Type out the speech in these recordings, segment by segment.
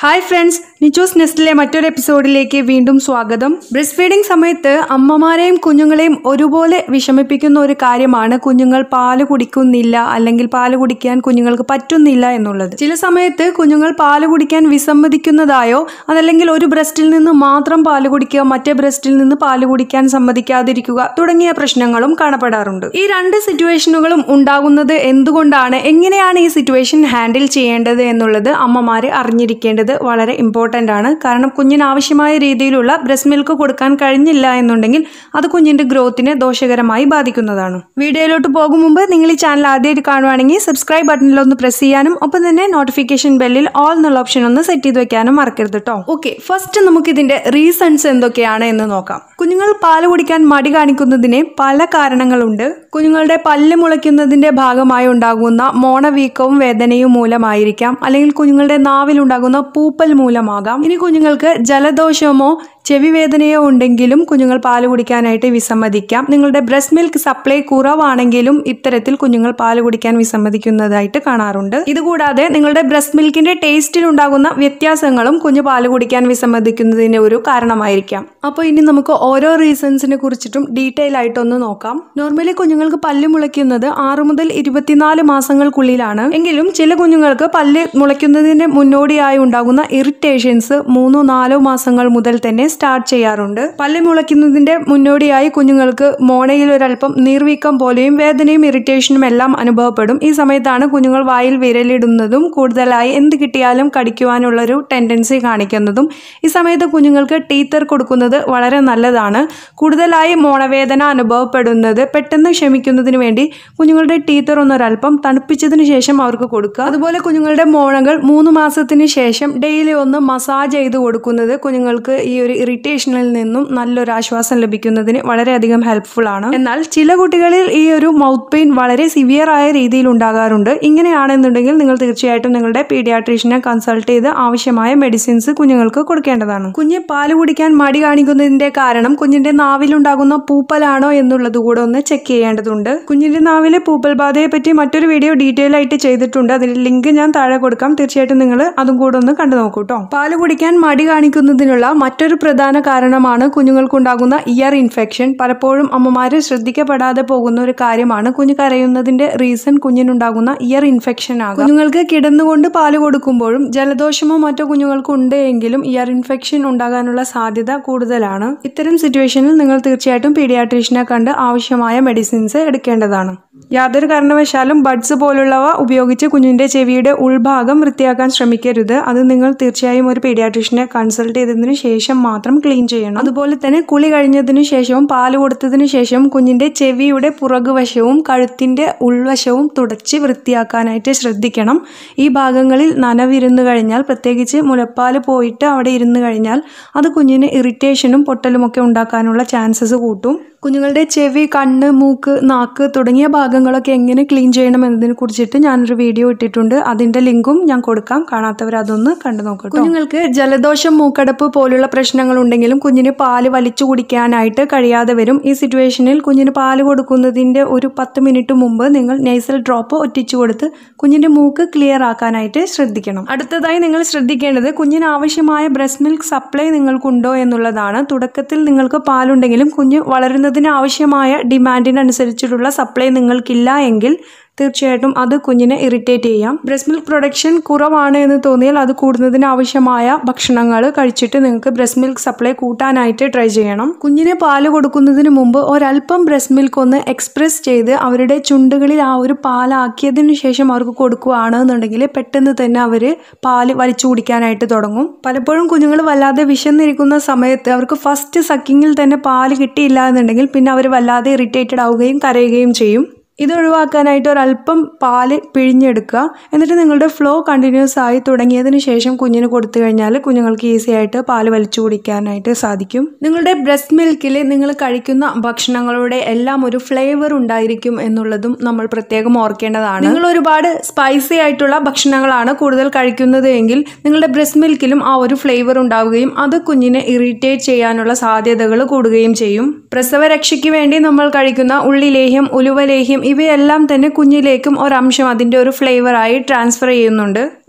hi friends നിച്ചോസ് നെസ്റ്റിലെ മറ്റൊരു എപ്പിസോഡിലേക്ക് വീണ്ടും സ്വാഗതം ബ്രസ്റ്റ് ഫീഡിംഗ് സമയത്ത് അമ്മമാരെയും കുഞ്ഞുങ്ങളെയും ഒരുപോലെ വിഷമിപ്പിക്കുന്ന ഒരു കാര്യമാണ് കുഞ്ഞുങ്ങൾ പാല് കുടിക്കുന്നില്ല അല്ലെങ്കിൽ പാല് കുടിക്കാൻ കുഞ്ഞുങ്ങൾക്ക് പറ്റുന്നില്ല എന്നുള്ളത് ചില സമയത്ത് കുഞ്ഞുങ്ങൾ പാല് കുടിക്കാൻ വിസമ്മതിക്കുന്നതായോ അതല്ലെങ്കിൽ ഒരു ബ്രസ്റ്റിൽ നിന്ന് മാത്രം പാല് കുടിക്കുക മറ്റേ ബ്രസ്റ്റിൽ നിന്ന് പാല് കുടിക്കാൻ സമ്മതിക്കാതിരിക്കുക തുടങ്ങിയ പ്രശ്നങ്ങളും കാണപ്പെടാറുണ്ട് ഈ രണ്ട് സിറ്റുവേഷനുകളും ഉണ്ടാകുന്നത് എന്തുകൊണ്ടാണ് എങ്ങനെയാണ് ഈ സിറ്റുവേഷൻ ഹാൻഡിൽ ചെയ്യേണ്ടത് എന്നുള്ളത് അമ്മമാര് അറിഞ്ഞിരിക്കേണ്ടത് വളരെ ഇമ്പോർട്ടൻ്റ് ആണ് കാരണം കുഞ്ഞിന് ആവശ്യമായ രീതിയിലുള്ള ബ്രസ്റ്റ് മിൽക്ക് കൊടുക്കാൻ കഴിഞ്ഞില്ല എന്നുണ്ടെങ്കിൽ അത് കുഞ്ഞിന്റെ ഗ്രോത്തിനെ ദോഷകരമായി ബാധിക്കുന്നതാണ് വീഡിയോയിലോട്ട് പോകും മുമ്പ് നിങ്ങൾ ഈ ചാനൽ ആദ്യമായിട്ട് കാണുവാണെങ്കിൽ സബ്സ്ക്രൈബ് ബട്ടണിൽ ഒന്ന് പ്രസ് ചെയ്യാനും ഒപ്പം തന്നെ നോട്ടിഫിക്കേഷൻ ബെല്ലിൽ ഓൾ എന്നുള്ള ഓപ്ഷൻ ഒന്ന് സെറ്റ് ചെയ്ത് വെക്കാനും മറക്കരുത് കേട്ടോ ഓക്കെ ഫസ്റ്റ് നമുക്ക് ഇതിന്റെ റീസൺസ് എന്തൊക്കെയാണ് എന്ന് നോക്കാം കുഞ്ഞുങ്ങൾ പാല് കുടിക്കാൻ മടി കാണിക്കുന്നതിന് പല കാരണങ്ങളുണ്ട് കുഞ്ഞുങ്ങളുടെ പല്ല് മുളയ്ക്കുന്നതിന്റെ ഭാഗമായി ഉണ്ടാകുന്ന മോണവീക്കവും വേദനയും മൂലമായിരിക്കാം അല്ലെങ്കിൽ കുഞ്ഞുങ്ങളുടെ നാവിലുണ്ടാകുന്ന പൂപ്പൽ മൂലമാകാം ഇനി കുഞ്ഞുങ്ങൾക്ക് ജലദോഷമോ ചെവി വേദനയോ ഉണ്ടെങ്കിലും കുഞ്ഞുങ്ങൾ പാല് കുടിക്കാനായിട്ട് വിസമ്മതിക്കാം നിങ്ങളുടെ ബ്രസ്റ്റ് മിൽക്ക് സപ്ലൈ കുറവാണെങ്കിലും ഇത്തരത്തിൽ കുഞ്ഞുങ്ങൾ പാല് കുടിക്കാൻ വിസമ്മതിക്കുന്നതായിട്ട് കാണാറുണ്ട് ഇതുകൂടാതെ നിങ്ങളുടെ ബ്രസ്റ്റ് മിൽക്കിന്റെ ടേസ്റ്റിൽ ഉണ്ടാകുന്ന വ്യത്യാസങ്ങളും കുഞ്ഞു പാല് കുടിക്കാൻ വിസമ്മതിക്കുന്നതിന്റെ ഒരു കാരണമായിരിക്കാം അപ്പോൾ ഇനി നമുക്ക് ഓരോ റീസൺസിനെ കുറിച്ചിട്ടും ഡീറ്റെയിൽ ആയിട്ടൊന്ന് നോക്കാം നോർമലി കുഞ്ഞുങ്ങൾക്ക് പല്ല് മുളയ്ക്കുന്നത് ആറ് മുതൽ ഇരുപത്തിനാല് മാസങ്ങൾക്കുള്ളിലാണ് എങ്കിലും ചില കുഞ്ഞുങ്ങൾക്ക് പല്ല് മുളയ്ക്കുന്നതിന് മുന്നോടിയായി ഉണ്ടാകുന്ന ഇറിറ്റേഷൻസ് മൂന്നോ നാലോ മാസങ്ങൾ മുതൽ തന്നെ സ്റ്റാർട്ട് ചെയ്യാറുണ്ട് പല്ല് മുളയ്ക്കുന്നതിന്റെ മുന്നോടിയായി കുഞ്ഞുങ്ങൾക്ക് മോണയിൽ ഒരല്പം നീർവീക്കം പോലെയും വേദനയും ഇറിറ്റേഷനും എല്ലാം അനുഭവപ്പെടും ഈ സമയത്താണ് കുഞ്ഞുങ്ങൾ വായിൽ വിരലിടുന്നതും കൂടുതലായി എന്ത് കിട്ടിയാലും കടിക്കുവാനുള്ള ഒരു ടെൻഡൻസി കാണിക്കുന്നതും ഈ സമയത്ത് കുഞ്ഞുങ്ങൾക്ക് ടീത്തർ കൊടുക്കുന്നത് വളരെ നല്ലതാണ് കൂടുതലായി മോണവേദന അനുഭവപ്പെടുന്നത് പെട്ടെന്ന് ക്ഷമിക്കുന്നതിന് വേണ്ടി കുഞ്ഞുങ്ങളുടെ ടീത്തർ ഒന്നൊരല്പം തണുപ്പിച്ചതിന് ശേഷം അവർക്ക് കൊടുക്കുക അതുപോലെ കുഞ്ഞുങ്ങളുടെ മോണകൾ മൂന്ന് മാസത്തിന് ശേഷം ഡെയിലി ഒന്ന് മസാജ് ചെയ്ത് കൊടുക്കുന്നത് കുഞ്ഞുങ്ങൾക്ക് ഈ ഒരു ഇറിറ്റേഷനിൽ നിന്നും നല്ലൊരു ആശ്വാസം ലഭിക്കുന്നതിന് വളരെയധികം ഹെൽപ്ഫുൾ ആണ് എന്നാൽ ചില കുട്ടികളിൽ ഈ ഒരു മൗത്ത് പെയിൻ വളരെ സിവിയർ ആയ രീതിയിൽ ഉണ്ടാകാറുണ്ട് ഇങ്ങനെയാണെന്നുണ്ടെങ്കിൽ നിങ്ങൾ തീർച്ചയായിട്ടും നിങ്ങളുടെ പീഡിയാട്രീഷ്യനെ കൺസൾട്ട് ചെയ്ത് ആവശ്യമായ മെഡിസിൻസ് കുഞ്ഞുങ്ങൾക്ക് കൊടുക്കേണ്ടതാണ് കുഞ്ഞ് പാല് കുടിക്കാൻ മടി കാണിക്കുന്നതിന്റെ കാരണം കുഞ്ഞിന്റെ നാവിലുണ്ടാകുന്ന പൂപ്പലാണോ എന്നുള്ളത് കൂടെ ഒന്ന് ചെക്ക് ചെയ്യേണ്ടതുണ്ട് കുഞ്ഞിന്റെ നാവിലെ പൂപ്പൽ ബാധയെ പറ്റി മറ്റൊരു വീഡിയോ ഡീറ്റെയിൽ ആയിട്ട് ചെയ്തിട്ടുണ്ട് അതിന്റെ ലിങ്ക് ഞാൻ താഴെ കൊടുക്കാം തീർച്ചയായിട്ടും നിങ്ങൾ അതും കൂടെ ഒന്ന് കണ്ടു നോക്കൂ കേട്ടോ പാല് കുടിക്കാൻ മടി കാണിക്കുന്നതിനുള്ള മറ്റൊരു പ്രധാന കാരണമാണ് കുഞ്ഞുങ്ങൾക്കുണ്ടാകുന്ന ഇയർ ഇൻഫെക്ഷൻ പലപ്പോഴും അമ്മമാര് ശ്രദ്ധിക്കപ്പെടാതെ പോകുന്ന ഒരു കാര്യമാണ് കുഞ്ഞ് കരയുന്നതിന്റെ റീസൺ കുഞ്ഞിനുണ്ടാകുന്ന ഇയർ ഇൻഫെക്ഷൻ ആകും കുഞ്ഞുങ്ങൾക്ക് കിടന്നുകൊണ്ട് പാല് കൊടുക്കുമ്പോഴും ജലദോഷമോ മറ്റോ കുഞ്ഞുങ്ങൾക്ക് ഉണ്ട് എങ്കിലും ഇയർ ഇൻഫെക്ഷൻ ഉണ്ടാകാനുള്ള സാധ്യത കൂടുതലാണ് ഇത്തരം സിറ്റുവേഷനിൽ നിങ്ങൾ തീർച്ചയായിട്ടും പീഡിയാട്രീഷ്യനെ കണ്ട് ആവശ്യമായ മെഡിസിൻസ് എടുക്കേണ്ടതാണ് യാതൊരു കാരണവശാലും ബഡ്സ് പോലുള്ളവ ഉപയോഗിച്ച് കുഞ്ഞിന്റെ ചെവിയുടെ ഉൾഭാഗം വൃത്തിയാക്കാൻ ശ്രമിക്കരുത് അത് നിങ്ങൾ തീർച്ചയായും ഒരു പീഡിയാട്രീഷ്യനെ കൺസൾട്ട് ചെയ്തതിന് ശേഷം മാത്രം ക്ലീൻ ചെയ്യണം അതുപോലെ തന്നെ കുളി കഴിഞ്ഞതിന് ശേഷവും പാല് കൊടുത്തതിന് ശേഷം കുഞ്ഞിന്റെ ചെവിയുടെ പുറകുവശവും കഴുത്തിന്റെ ഉൾവശവും തുടച്ച് വൃത്തിയാക്കാനായിട്ട് ശ്രദ്ധിക്കണം ഈ ഭാഗങ്ങളിൽ നനവിരുന്നു കഴിഞ്ഞാൽ പ്രത്യേകിച്ച് മുലപ്പാല് പോയിട്ട് അവിടെ ഇരുന്ന് കഴിഞ്ഞാൽ അത് കുഞ്ഞിന് ഇറിറ്റേഷനും പൊട്ടലുമൊക്കെ ഉണ്ടാക്കാനുള്ള ചാൻസസ് കൂട്ടും കുഞ്ഞുങ്ങളുടെ ചെവി കണ്ണ് മൂക്ക് നാക്ക് തുടങ്ങിയ ഭാഗങ്ങളൊക്കെ എങ്ങനെ ക്ലീൻ ചെയ്യണം എന്നതിനെ കുറിച്ചിട്ട് ഞാനൊരു വീഡിയോ ഇട്ടിട്ടുണ്ട് അതിന്റെ ലിങ്കും ഞാൻ കൊടുക്കാം കാണാത്തവർ അതൊന്ന് കണ്ടു നോക്കട്ടെ കുഞ്ഞുങ്ങൾക്ക് ജലദോഷം മൂക്കടപ്പ് പോലുള്ള പ്രശ്നങ്ങൾ ഉണ്ടെങ്കിലും കുഞ്ഞിന് പാല് വലിച്ചു കുടിക്കാനായിട്ട് കഴിയാതെ വരും ഈ സിറ്റുവേഷനിൽ കുഞ്ഞിന് പാല് കൊടുക്കുന്നതിന്റെ ഒരു പത്ത് മിനിറ്റ് മുമ്പ് നിങ്ങൾ നെയ്സൽ ഡ്രോപ്പ് ഒറ്റിച്ചു കൊടുത്ത് കുഞ്ഞിന്റെ മൂക്ക് ക്ലിയർ ആക്കാനായിട്ട് ശ്രദ്ധിക്കണം അടുത്തതായി നിങ്ങൾ ശ്രദ്ധിക്കേണ്ടത് കുഞ്ഞിന് ആവശ്യമായ ബ്രസ്റ്റ് മിൽക്ക് സപ്ലൈ നിങ്ങൾക്കുണ്ടോ എന്നുള്ളതാണ് തുടക്കത്തിൽ നിങ്ങൾക്ക് പാലുണ്ടെങ്കിലും കുഞ്ഞ് വളരുന്നതിന് ആവശ്യമായ ഡിമാൻഡിനനുസരിച്ചിട്ടുള്ള സപ്ലൈ നിങ്ങൾക്കില്ല എങ്കിൽ തീർച്ചയായിട്ടും അത് കുഞ്ഞിനെ ഇറിറ്റേറ്റ് ചെയ്യാം ബ്രസ്റ്റ് മിൽക്ക് പ്രൊഡക്ഷൻ കുറവാണ് എന്ന് തോന്നിയാൽ അത് കൂടുന്നതിന് ആവശ്യമായ ഭക്ഷണങ്ങൾ കഴിച്ചിട്ട് നിങ്ങൾക്ക് ബ്രസ്റ്റ് മിൽക്ക് സപ്ലൈ കൂട്ടാനായിട്ട് ട്രൈ ചെയ്യണം കുഞ്ഞിന് പാല് കൊടുക്കുന്നതിന് മുമ്പ് ഒരല്പം ബ്രസ്റ്റ് മിൽക്ക് ഒന്ന് എക്സ്പ്രസ് ചെയ്ത് അവരുടെ ചുണ്ടുകളിൽ ആ ഒരു പാലാക്കിയതിന് ശേഷം അവർക്ക് കൊടുക്കുകയാണെന്നുണ്ടെങ്കിൽ പെട്ടെന്ന് തന്നെ അവർ പാല് വലിച്ചു കുടിക്കാനായിട്ട് തുടങ്ങും പലപ്പോഴും കുഞ്ഞുങ്ങൾ വല്ലാതെ വിശന്നിരിക്കുന്ന സമയത്ത് അവർക്ക് ഫസ്റ്റ് സക്കിങ്ങിൽ തന്നെ പാല് കിട്ടിയില്ല എന്നുണ്ടെങ്കിൽ പിന്നെ അവർ വല്ലാതെ ഇറിറ്റേറ്റഡ് ആവുകയും കരയുകയും ചെയ്യും ഇത് ഒഴിവാക്കാനായിട്ട് ഒരല്പം പാല് പിഴിഞ്ഞെടുക്കുക എന്നിട്ട് നിങ്ങളുടെ ഫ്ലോ കണ്ടിന്യൂസ് ആയി തുടങ്ങിയതിന് ശേഷം കുഞ്ഞിന് കൊടുത്തു കഴിഞ്ഞാൽ കുഞ്ഞുങ്ങൾക്ക് ഈസി ആയിട്ട് പാല് വലിച്ചു കുടിക്കാനായിട്ട് സാധിക്കും നിങ്ങളുടെ ബ്രസ്റ്റ് മിൽക്കിൽ നിങ്ങൾ കഴിക്കുന്ന ഭക്ഷണങ്ങളുടെ എല്ലാം ഒരു ഫ്ലേവർ ഉണ്ടായിരിക്കും എന്നുള്ളതും നമ്മൾ പ്രത്യേകം ഓർക്കേണ്ടതാണ് നിങ്ങൾ ഒരുപാട് സ്പൈസി ആയിട്ടുള്ള ഭക്ഷണങ്ങളാണ് കൂടുതൽ കഴിക്കുന്നത് എങ്കിൽ നിങ്ങളുടെ ബ്രസ്റ്റ് മിൽക്കിലും ആ ഒരു ഫ്ലേവർ ഉണ്ടാവുകയും അത് കുഞ്ഞിനെ ഇറിറ്റേറ്റ് ചെയ്യാനുള്ള സാധ്യതകൾ കൂടുകയും ചെയ്യും പ്രസവരക്ഷയ്ക്ക് വേണ്ടി നമ്മൾ കഴിക്കുന്ന ഉള്ളിലേഹ്യം ഉലുവലേഹ്യം ഇവയെല്ലാം തന്നെ കുഞ്ഞിലേക്കും ഒരംശം അതിൻ്റെ ഒരു ഫ്ലേവറായി ട്രാൻസ്ഫർ ചെയ്യുന്നുണ്ട്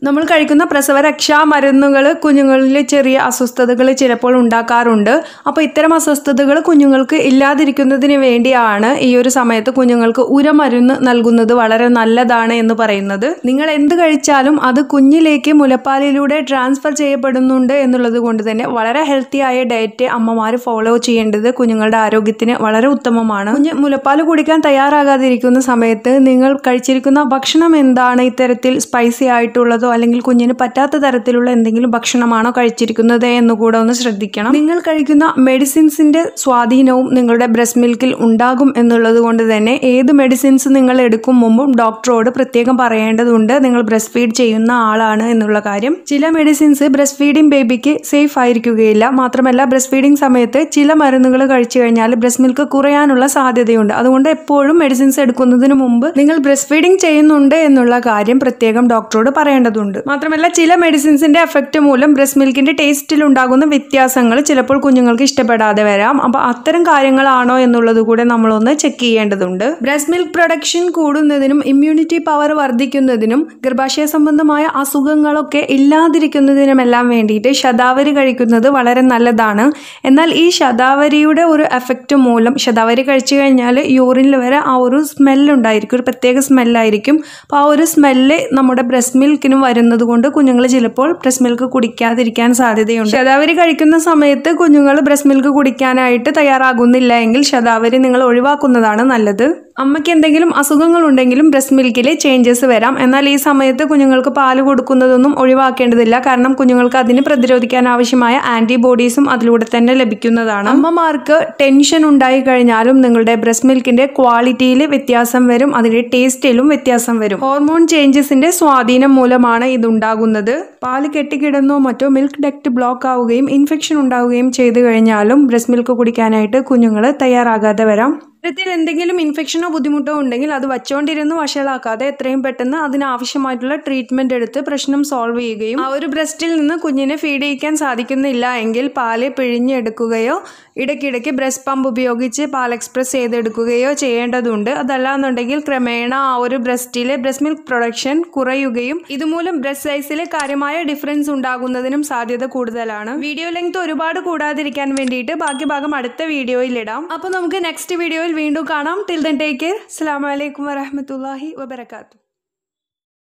നമ്മൾ കഴിക്കുന്ന പ്രസവരക്ഷാ മരുന്നുകൾ കുഞ്ഞുങ്ങളിൽ ചെറിയ അസ്വസ്ഥതകൾ ചിലപ്പോൾ ഉണ്ടാക്കാറുണ്ട് അപ്പോൾ ഇത്തരം അസ്വസ്ഥതകൾ കുഞ്ഞുങ്ങൾക്ക് ഇല്ലാതിരിക്കുന്നതിന് വേണ്ടിയാണ് ഈ ഒരു സമയത്ത് കുഞ്ഞുങ്ങൾക്ക് ഉരമരുന്ന് നൽകുന്നത് വളരെ നല്ലതാണ് എന്ന് പറയുന്നത് നിങ്ങൾ എന്ത് കഴിച്ചാലും അത് കുഞ്ഞിലേക്ക് മുലപ്പാലിലൂടെ ട്രാൻസ്ഫർ ചെയ്യപ്പെടുന്നുണ്ട് എന്നുള്ളത് കൊണ്ട് തന്നെ വളരെ ഹെൽത്തി ആയ ഡയറ്റ് അമ്മമാർ ഫോളോ ചെയ്യേണ്ടത് കുഞ്ഞുങ്ങളുടെ ആരോഗ്യത്തിന് വളരെ ഉത്തമമാണ് കുഞ്ഞ് മുലപ്പാൽ കുടിക്കാൻ തയ്യാറാകാതിരിക്കുന്ന സമയത്ത് നിങ്ങൾ കഴിച്ചിരിക്കുന്ന ഭക്ഷണം എന്താണ് ഇത്തരത്തിൽ സ്പൈസി ആയിട്ടുള്ളതോ അല്ലെങ്കിൽ കുഞ്ഞിന് പറ്റാത്ത തരത്തിലുള്ള എന്തെങ്കിലും ഭക്ഷണമാണോ കഴിച്ചിരിക്കുന്നത് എന്ന് കൂടെ ഒന്ന് ശ്രദ്ധിക്കണം നിങ്ങൾ കഴിക്കുന്ന മെഡിസിൻസിന്റെ സ്വാധീനവും നിങ്ങളുടെ ബ്രസ്റ്റ് മിൽക്കിൽ ഉണ്ടാകും എന്നുള്ളത് കൊണ്ട് തന്നെ ഏത് മെഡിസിൻസ് നിങ്ങൾ എടുക്കും മുമ്പും ഡോക്ടറോട് പ്രത്യേകം പറയേണ്ടതുണ്ട് നിങ്ങൾ ബ്രസ്റ്റ് ഫീഡ് ചെയ്യുന്ന ആളാണ് എന്നുള്ള കാര്യം ചില മെഡിസിൻസ് ബ്രസ്റ്റ് ഫീഡിംഗ് ബേബിക്ക് സേഫ് ആയിരിക്കുകയില്ല മാത്രമല്ല ബ്രസ്റ്റ് ഫീഡിംഗ് സമയത്ത് ചില മരുന്നുകൾ കഴിച്ചു കഴിഞ്ഞാൽ ബ്രസ്റ്റ് മിൽക്ക് കുറയാനുള്ള സാധ്യതയുണ്ട് അതുകൊണ്ട് എപ്പോഴും മെഡിസിൻസ് എടുക്കുന്നതിന് മുമ്പ് നിങ്ങൾ ബ്രസ്റ്റ് ഫീഡിംഗ് ചെയ്യുന്നുണ്ട് എന്നുള്ള കാര്യം പ്രത്യേകം ഡോക്ടറോട് പറയേണ്ടതുണ്ട് മാത്രമല്ല ചില മെഡിസിൻസിന്റെ എഫക്റ്റ് മൂലം ബ്രസ്റ്റ് മിൽക്കിന്റെ ടേസ്റ്റിൽ ഉണ്ടാകുന്ന വ്യത്യാസങ്ങൾ ചിലപ്പോൾ കുഞ്ഞുങ്ങൾക്ക് ഇഷ്ടപ്പെടാതെ വരാം അപ്പോൾ അത്തരം കാര്യങ്ങളാണോ എന്നുള്ളത് കൂടെ നമ്മളൊന്ന് ചെക്ക് ചെയ്യേണ്ടതുണ്ട് ബ്രസ്റ്റ് മിൽക്ക് പ്രൊഡക്ഷൻ കൂടുന്നതിനും ഇമ്മ്യൂണിറ്റി പവർ വർദ്ധിക്കുന്നതിനും ഗർഭാശയ സംബന്ധമായ അസുഖങ്ങളൊക്കെ ഇല്ലാതിരിക്കുന്നതിനുമെല്ലാം വേണ്ടിയിട്ട് ശതാവരി കഴിക്കുന്നത് വളരെ നല്ലതാണ് എന്നാൽ ഈ ശതാവരിയുടെ ഒരു എഫക്റ്റ് മൂലം ശതാവരി കഴിച്ചു കഴിഞ്ഞാൽ യൂറിനിൽ വരെ ആ ഒരു സ്മെല്ലുണ്ടായിരിക്കും ഒരു പ്രത്യേക സ്മെല്ലായിരിക്കും അപ്പോൾ ആ ഒരു സ്മെല്ല് നമ്മുടെ ബ്രസ്റ്റ് മിൽക്കിനും വരുന്നത് കൊണ്ട് കുഞ്ഞുങ്ങൾ ചിലപ്പോൾ ബ്രസ്റ്റ് മിൽക്ക് കുടിക്കാതിരിക്കാൻ സാധ്യതയുണ്ട് ശതാവരി കഴിക്കുന്ന സമയത്ത് കുഞ്ഞുങ്ങൾ ബ്രസ്റ്റ് മിൽക്ക് കുടിക്കാനായിട്ട് തയ്യാറാകുന്നില്ല എങ്കിൽ ശതാവരി നിങ്ങൾ ഒഴിവാക്കുന്നതാണ് നല്ലത് അമ്മയ്ക്ക് എന്തെങ്കിലും അസുഖങ്ങൾ ഉണ്ടെങ്കിലും ബ്രസ്റ്റ് മിൽക്കിൽ ചേഞ്ചസ് വരാം എന്നാൽ ഈ സമയത്ത് കുഞ്ഞുങ്ങൾക്ക് പാല് കൊടുക്കുന്നതൊന്നും ഒഴിവാക്കേണ്ടതില്ല കാരണം കുഞ്ഞുങ്ങൾക്ക് അതിന് പ്രതിരോധിക്കാൻ ആവശ്യമായ ആന്റിബോഡീസും അതിലൂടെ തന്നെ ലഭിക്കുന്നതാണ് അമ്മമാർക്ക് ടെൻഷൻ ഉണ്ടായി കഴിഞ്ഞാലും നിങ്ങളുടെ ബ്രസ്റ്റ് മിൽക്കിന്റെ ക്വാളിറ്റിയിൽ വ്യത്യാസം വരും അതിന്റെ ടേസ്റ്റിലും വ്യത്യാസം വരും ഹോർമോൺ ചേഞ്ചസിന്റെ സ്വാധീനം മൂലമാണ് ഇതുണ്ടാകുന്നത് പാല് കെട്ടിക്കിടന്നോ മറ്റോ മിൽക്ക് ഡക്റ്റ് ബ്ലോക്ക് ആവുകയും ഇൻഫെക്ഷൻ ഉണ്ടാവുകയും ചെയ്തു കഴിഞ്ഞാലും ബ്രസ്റ്റ് മിൽക്ക് കുടിക്കാനായിട്ട് കുഞ്ഞുങ്ങൾ തയ്യാറാകാതെ വരാം ഇത്തരത്തിൽ എന്തെങ്കിലും ഇൻഫെക്ഷനോ ബുദ്ധിമുട്ടോ ഉണ്ടെങ്കിൽ അത് വച്ചുകൊണ്ടിരുന്ന് വഷളാക്കാതെ എത്രയും പെട്ടെന്ന് അതിനാവശ്യമായിട്ടുള്ള ട്രീറ്റ്മെന്റ് എടുത്ത് പ്രശ്നം സോൾവ് ചെയ്യുകയും ആ ഒരു ബ്രസ്റ്റിൽ നിന്ന് കുഞ്ഞിനെ ഫീഡ് ചെയ്യിക്കാൻ സാധിക്കുന്നില്ല എങ്കിൽ പാല് പിഴിഞ്ഞെടുക്കുകയോ ഇടയ്ക്കിടയ്ക്ക് ബ്രസ്റ്റ് പമ്പ് ഉപയോഗിച്ച് പാൽ എക്സ്പ്രസ് ചെയ്തെടുക്കുകയോ ചെയ്യേണ്ടതുണ്ട് അതല്ല എന്നുണ്ടെങ്കിൽ ക്രമേണ ആ ഒരു ബ്രസ്റ്റിലെ ബ്രസ്റ്റ് മിൽക്ക് പ്രൊഡക്ഷൻ കുറയുകയും ഇതുമൂലം ബ്രസ്റ്റ് സൈസിൽ കാര്യമായ ഡിഫറൻസ് ഉണ്ടാകുന്നതിനും സാധ്യത കൂടുതലാണ് വീഡിയോ ലെങ്ത് ഒരുപാട് കൂടാതിരിക്കാൻ വേണ്ടിയിട്ട് ബാക്കി ഭാഗം അടുത്ത വീഡിയോയിൽ ഇടാം അപ്പോൾ നമുക്ക് നെക്സ്റ്റ് വീഡിയോയിൽ വീണ്ടും കാണാം ടിൽ ദൻ ടേക്ക് കെയർ അസ്സാം വലൈക്കും വരഹമത്തല്ലാഹി വബർക്കാത്തു